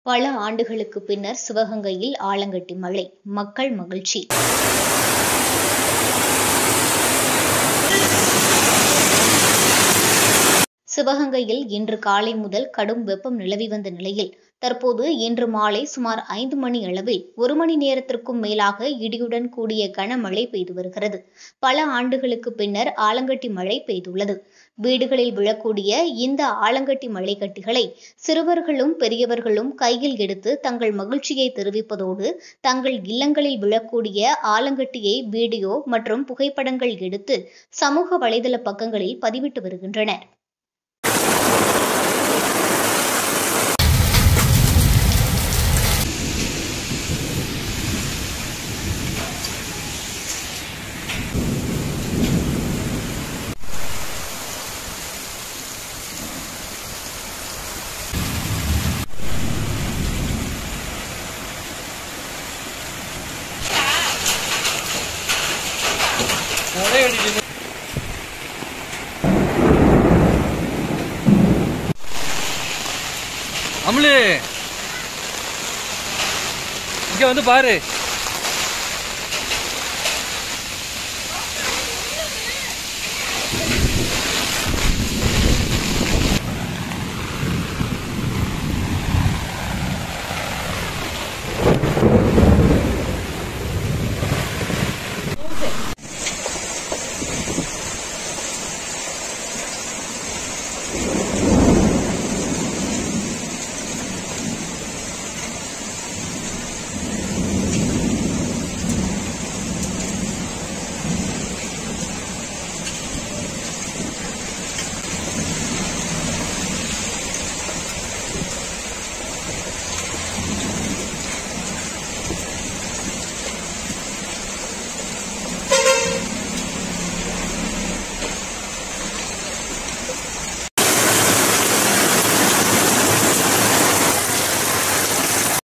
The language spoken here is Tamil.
பல ஆண்டுகளுக்கு பின்னர் சிவகங்கையில் ஆலங்கட்டி மழை மக்கள் மகிழ்ச்சி சிவகங்கையில் இன்று காலை முதல் கடும் வெப்பம் நிலவி வந்த நிலையில் தற்போது இன்று மாலை சுமார் ஐந்து மணி அளவில் ஒரு மணி நேரத்திற்கும் மேலாக இடியுடன் கூடிய கனமழை பெய்து வருகிறது பல ஆண்டுகளுக்கு பின்னர் ஆலங்கட்டி மழை பெய்துள்ளது வீடுகளில் விழக்கூடிய இந்த ஆலங்கட்டி மழைக்கட்டிகளை சிறுவர்களும் பெரியவர்களும் கையில் எடுத்து தங்கள் மகிழ்ச்சியை தெரிவிப்பதோடு தங்கள் இல்லங்களில் விழக்கூடிய ஆலங்கட்டியை வீடியோ மற்றும் புகைப்படங்கள் எடுத்து சமூக வலைதள பக்கங்களில் பதிவிட்டு வருகின்றனர் அமலு இங்க வந்து பாரு